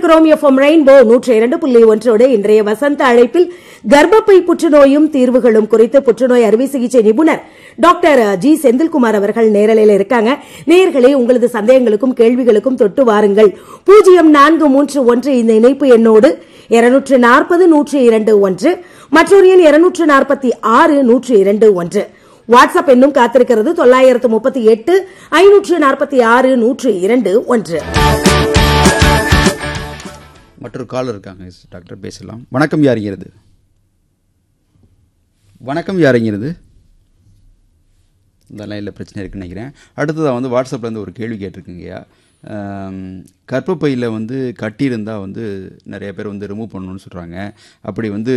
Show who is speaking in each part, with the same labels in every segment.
Speaker 1: இணைந்திருக்கிறோம் FM rainbow நூற்றி இரண்டு புள்ளி ஒன்றோடு இன்றைய வசந்த அழைப்பில் கர்ப்பப்பை புற்றுநோயும் தீர்வுகளும் குறித்து புற்றுநோய் அறுவை சிகிச்சை நிபுணர் டாக்டர் ஜி செந்தில்குமார் அவர்கள் நேரலையில் இருக்காங்க நேயர்களே உங்களது சந்தேகங்களுக்கும் கேள்விகளுக்கும் தொட்டு வாருங்கள் பூஜ்ஜியம் நான்கு மூன்று ஒன்று இந்த இணைப்பு எண்ணோடு இருநூற்று நாற்பது நூற்றி இரண்டு ஒன்று மற்றொரு எண் இருநூற்று நாற்பத்தி ஆறு நூற்றி இரண்டு ஒன்று வாட்ஸ்அப் எண்ணும் காத்திருக்கிறது தொள்ளாயிரத்து முப்பத்தி எட்டு ஐநூற்று நாற்பத்தி ஆறு நூற்று இரண்டு ஒன்று
Speaker 2: மற்றொரு காலர் இருக்காங்க டாக்டர் பேசலாம் வணக்கம் யாருங்கிறது வணக்கம் யாருங்கிறது இந்த லைனில் பிரச்சனை இருக்குன்னு நினைக்கிறேன் அடுத்ததாக வந்து வாட்ஸ்அப்பில் வந்து ஒரு கேள்வி கேட்டிருக்குங்கய்யா ஆம், கர்ப்பப்பையில் வந்து கட்டி இருந்தால் வந்து நிறைய பேர் வந்து ரிமூவ் பண்ணணும்னு சொல்கிறாங்க அப்படி வந்து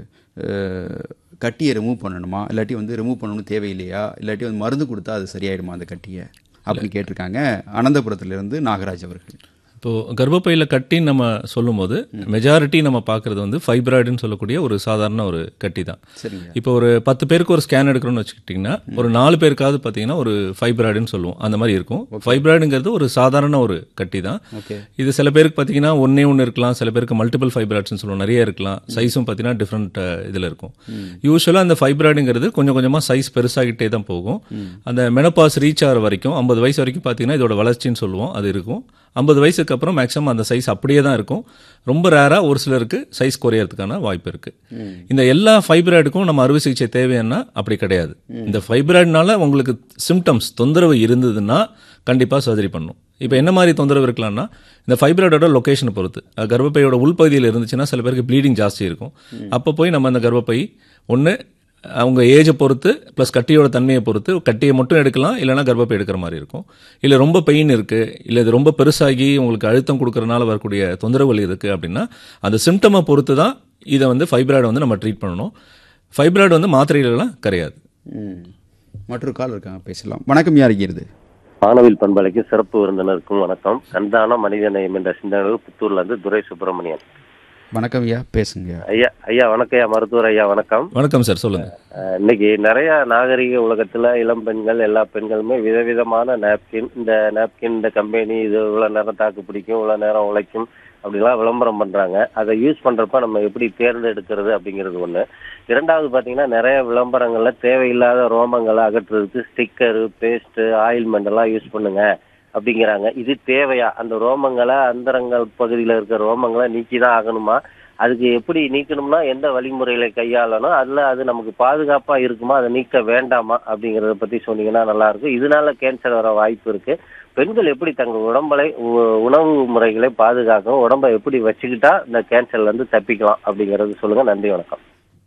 Speaker 2: அஹ், கட்டியை ரிமூவ் பண்ணணுமா இல்லாட்டி வந்து ரிமூவ் பண்ணணும்னு தேவையில்லையா இல்லாட்டி வந்து மருந்து கொடுத்தா அது சரியாயிடுமா அந்த கட்டியை அப்படின்னு கேட்டிருக்காங்க அனந்தபுரத்துலேருந்து நாகராஜ் அவர்கள்
Speaker 3: இப்போ கர்ப்பப்பையில் கட்டின்னு நம்ம சொல்லும்போது மெஜாரிட்டி நம்ம பார்க்குறது வந்து ஃபைப்ராய்டுன்னு சொல்லக்கூடிய ஒரு சாதாரண ஒரு கட்டி தான்
Speaker 2: சரிங்க
Speaker 3: இப்போ ஒரு பத்து பேருக்கு ஒரு ஸ்கேன் எடுக்கிறோம்னு வச்சுக்கிட்டிங்கன்னா ஒரு நாலு பேருக்காவது பார்த்தீங்கன்னா ஒரு ஃபைப்ராய்டுன்னு சொல்லுவோம் அந்த மாதிரி இருக்கும் ஃபைப்ராய்டுங்கிறது ஒரு சாதாரண ஒரு கட்டி தான்
Speaker 2: ஓகே
Speaker 3: இது சில பேருக்கு பார்த்தீங்கன்னா ஒன்றே ஒன்று இருக்கலாம் சில பேருக்கு மல்டிபிள் ஃபைப்ராய்ட்ஸ்னு சொல்லுவோம் நிறைய இருக்கலாம் சைஸும் பார்த்தீங்கன்னா டிஃப்ரெண்ட் இதில் இருக்கும் யூஸ்வலாக அந்த ஃபைப்ராய்டுங்கிறது கொஞ்சம் கொஞ்சமாக சைஸ் பெருசாகிட்டே தான் போகும் அந்த மெனப்பாஸ் ரீச் ஆகிற வரைக்கும் ஐம்பது வயசு வரைக்கும் பார்த்தீங்கன்னா இதோட வளர்ச்சின்னு சொல்லுவோம் அது இருக்கும் ஐம்பது வயசுக்கு அப்புறம் மேக்ஸிமம் அந்த சைஸ் அப்படியே தான் இருக்கும் ரொம்ப ரேராக ஒரு சிலருக்கு சைஸ் குறையறதுக்கான வாய்ப்பு இருக்கு இந்த எல்லா ஃபைப்ராய்டுக்கும் நம்ம அறுவை சிகிச்சை தேவைன்னா அப்படி கிடையாது இந்த ஃபைப்ராய்டுனால உங்களுக்கு சிம்டம்ஸ் தொந்தரவு இருந்ததுன்னா கண்டிப்பாக சர்ஜரி பண்ணும் இப்போ என்ன மாதிரி தொந்தரவு இருக்கலாம்னா இந்த ஃபைப்ராய்டோட லொகேஷனை பொறுத்து அஹ் கர்ப்பப்பையோட உள்பகுதியில் இருந்துச்சுன்னா சில பேருக்கு ப்ளீடிங் ஜாஸ்தி இருக்கும் அப்போ போய் நம்ம அந்த கர்ப்பப்பை ஒன்று அவங்க ஏஜை பொறுத்து ப்ளஸ் கட்டியோட தன்மையை பொறுத்து கட்டியை மட்டும் எடுக்கலாம் இல்லைனா கர்ப்பப்பை எடுக்கிற மாதிரி இருக்கும் இல்லை ரொம்ப பெயின் இருக்குது இல்லை இது ரொம்ப பெருசாகி உங்களுக்கு அழுத்தம் கொடுக்கறனால வரக்கூடிய தொந்தரவுகள் இருக்குது அப்படின்னா அந்த சிம்டமை பொறுத்து தான் இதை வந்து ஃபைப்ராய்டை வந்து நம்ம ட்ரீட் பண்ணணும் ஃபைப்ராய்டு வந்து மாத்திரைகளெல்லாம் கிடையாது
Speaker 2: ம் மற்றொரு கால் இருக்காங்க பேசலாம் வணக்கம் யாருங்கிறது
Speaker 4: வானவில் பண்பலைக்கு சிறப்பு விருந்தினருக்கும் வணக்கம் கந்தான மனிதநேயம் என்ற சிந்தனைகள் புத்தூர்ல இருந்து துரை சுப்பிரமணியன்
Speaker 2: வணக்கம் ஐயா பேசுங்க
Speaker 4: ஐயா ஐயா வணக்கம் ஐயா மருத்துவர் ஐயா வணக்கம்
Speaker 3: வணக்கம் சார் சொல்லுங்கள்
Speaker 4: அஹ், இன்னைக்கு நிறைய நாகரிக உலகத்துல இளம் பெண்கள் எல்லா பெண்களுமே விதவிதமான நாப்கின் இந்த நாப்கின் இந்த கம்பெனி இது இவ்வளவு நேரம் தாக்கு பிடிக்கும் இவ்வளவு நேரம் உழைக்கும் அப்படிலாம் விளம்பரம் பண்றாங்க அதை யூஸ் பண்றப்ப நம்ம எப்படி தேர்ந்தெடுக்கிறது அப்படிங்கிறது ஒண்ணு இரண்டாவது பாத்தீங்கன்னா நிறைய விளம்பரங்கள்ல தேவையில்லாத ரோமங்களை அகற்றுறதுக்கு ஸ்டிக்கரு பேஸ்ட் ஆயில்மெண்ட் எல்லாம் யூஸ் பண்ணுங்க அப்படிங்கிறாங்க இது தேவையா அந்த ரோமங்களை அந்தரங்கள் பகுதியில் இருக்கிற ரோமங்களை நீக்கி தான் ஆகணுமா அதுக்கு எப்படி நீக்கணும்னா எந்த வழிமுறைகளை கையாளணும் அதுல அது நமக்கு பாதுகாப்பா இருக்குமா அதை நீக்க வேண்டாமா அப்படிங்கறத பத்தி சொன்னீங்கன்னா நல்லா இருக்கும் இதனால கேன்சர் வர வாய்ப்பு இருக்கு பெண்கள் எப்படி தங்கள் உடம்பலை உ- உணவு முறைகளை பாதுகாக்கும் உடம்பை எப்படி வச்சுக்கிட்டா இந்த கேன்சர்ல இருந்து தப்பிக்கலாம் அப்படிங்கறது சொல்லுங்க நன்றி வணக்கம்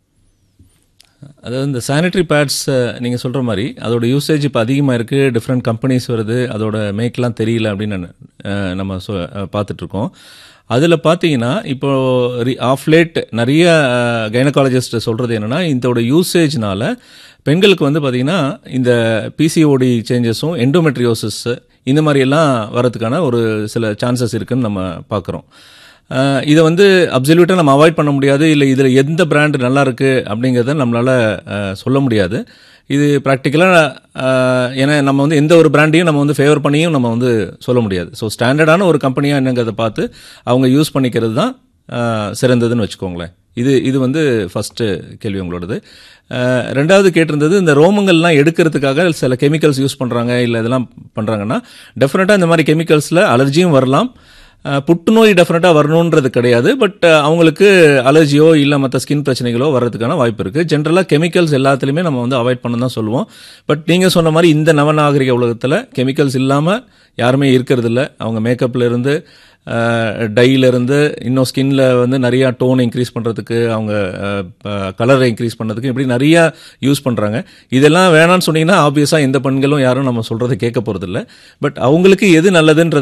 Speaker 3: அதாவது இந்த சானிட்டரி பேட்ஸ் நீங்கள் சொல்கிற மாதிரி அதோட யூசேஜ் இப்போ அதிகமாக இருக்குது டிஃப்ரெண்ட் கம்பெனிஸ் வருது அதோட மேக்லாம் தெரியல அப்படின்னு நான், அஹ், நம்ம சொ பார்த்துட்ருக்கோம் அதில் பார்த்தீங்கன்னா இப்போ ஆஃப் லேட் நிறைய கைனகாலஜிஸ்ட் சொல்கிறது என்னென்னா இதோட யூசேஜ்னால பெண்களுக்கு வந்து பார்த்தீங்கன்னா இந்த பிசிஓடி சேஞ்சஸும் எண்டோமெட்ரியோசிஸ் இந்த மாதிரி எல்லாம் வரதுக்கான ஒரு சில சான்சஸ் இருக்குன்னு நம்ம பார்க்குறோம் அஹ் இதை வந்து அப்சல்யூட்டாக நம்ம அவாய்ட் பண்ண முடியாது இல்லை இதில் எந்த பிராண்ட் நல்லா இருக்கு அப்படிங்கிறத நம்மளால் சொல்ல முடியாது இது ப்ராக்டிக்கலாக ஏன்னா நம்ம வந்து எந்த ஒரு பிராண்டையும் நம்ம வந்து ஃபேவர் பண்ணியும் நம்ம வந்து சொல்ல முடியாது ஸோ ஸ்டாண்டர்டான ஒரு கம்பெனியாக என்னங்கிறத பார்த்து அவங்க யூஸ் பண்ணிக்கிறது தான் அஹ், சிறந்ததுன்னு வச்சுக்கோங்களேன் இது இது வந்து ஃபஸ்ட்டு கேள்வி உங்களோடது அஹ், ரெண்டாவது கேட்டிருந்தது இந்த ரோமங்கள்லாம் எடுக்கிறதுக்காக சில கெமிக்கல்ஸ் யூஸ் பண்ணுறாங்க இல்லை இதெல்லாம் பண்ணுறாங்கன்னா டெஃபினட்டாக இந்த மாதிரி கெமிக்கல்ஸில் அலர்ஜியும் வரலாம் அஹ், புற்றுநோய் டெஃபினட்டாக வரணுன்றது கிடையாது பட் அவங்களுக்கு அலர்ஜியோ இல்லை மற்ற ஸ்கின் பிரச்சனைகளோ வர்றதுக்கான வாய்ப்பு இருக்குது ஜென்ரலாக கெமிக்கல்ஸ் எல்லாத்துலேயுமே நம்ம வந்து அவாய்ட் பண்ண தான் சொல்லுவோம் பட் நீங்கள் சொன்ன மாதிரி இந்த நவநாகரிக உலகத்தில் கெமிக்கல்ஸ் இல்லாமல் யாருமே இருக்கிறது இல்ல அவங்க மேக்கப்ல இருந்து டைல இருந்து இன்னும் ஸ்கின்ல வந்து நிறைய டோன் இன்க்ரீஸ் பண்றதுக்கு அவங்க கலரை இன்க்ரீஸ் பண்றதுக்கு இப்படி நிறைய யூஸ் பண்றாங்க இதெல்லாம் வேணாம்னு சொன்னீங்கன்னா ஆப்வியஸா எந்த பெண்களும் யாரும் நம்ம சொல்றதை கேட்க போறது இல்ல பட் அவங்களுக்கு எது நல்லதுன்றது